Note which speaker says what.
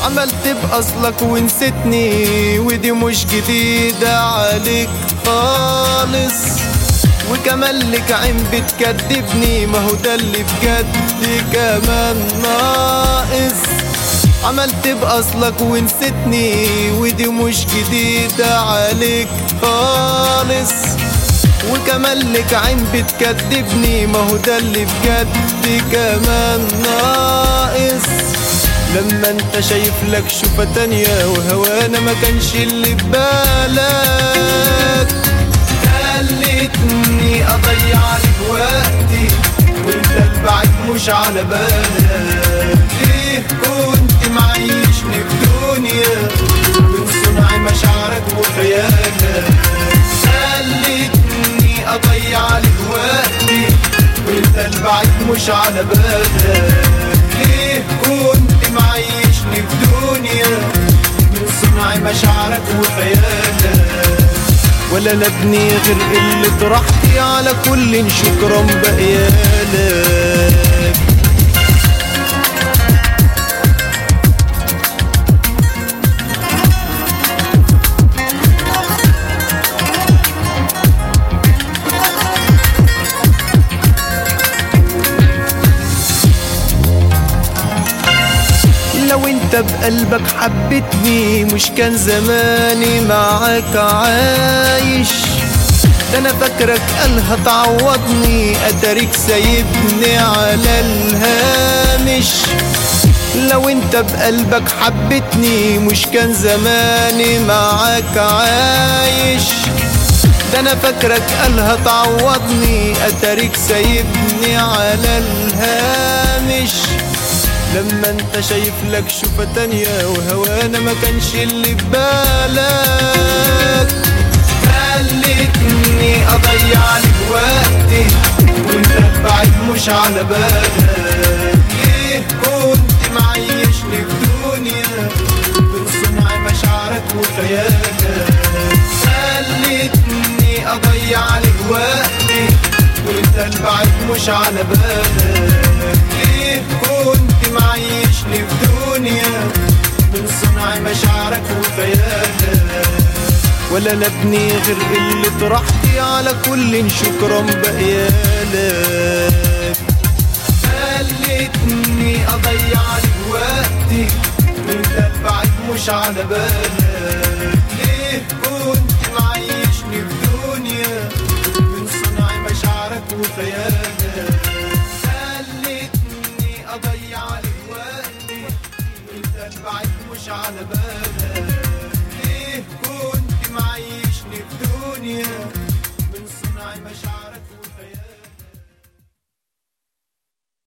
Speaker 1: عملت بأصلك ونسيتني ودي مش جديدة عليك خالص وكمان لك عين بتكدبني ما هو ده اللي بجد كمان ناقص عملت بأصلك ونسيتني ودي مش جديدة عليك خالص وكمان لك عين بتكدبني ما هو ده اللي بجد كمان ناقص لما انت شايف لك شوفة تانية وهوانا ما كانش اللي ببالك خلتني اضيع عليك وقتي وانت البعيد مش على بالك ليه كنت معيشني في دنيا من صنع مشاعرك وخيالك خلتني اضيع عليك وقتي وانت البعيد مش على بالك ليه كنت معيشني في دنيا من صنع مشاعرك وخيالك ولا نبني غير قلة راحتي على كل شكرا بقيالك لو انت بقلبك حبتني مش كان زماني معاك عايش ده انا فاكرك قال هتعوضني اتاريك سايبني على الهامش لو انت بقلبك حبتني مش كان زماني معاك عايش ده انا فاكرك قال هتعوضني اتاريك سايبني على الهامش لما انت شايف لك شوفة تانية وهوانا ما كانش اللي ببالك خلتني اضيع عليك وقتي وانت بعيد مش على بالك ليه كنت معيشني في دنيا بتصنع مشاعرك وخيالك خلتني اضيع عليك وقتي وانت البعيد مش على بالك ليه كنت معيشني في دنيا من صنع مشاعرك وخيالك ولا نبني غير قلة راحتي على كل شكرا بقيالك خلتني اضيع عليك وقتي وانت بعد مش على بالك ليه كنت معيشني في دنيا من صنع مشاعرك وخيالك خلتني اضيع عليك وقتي وانت بعد مش على بالك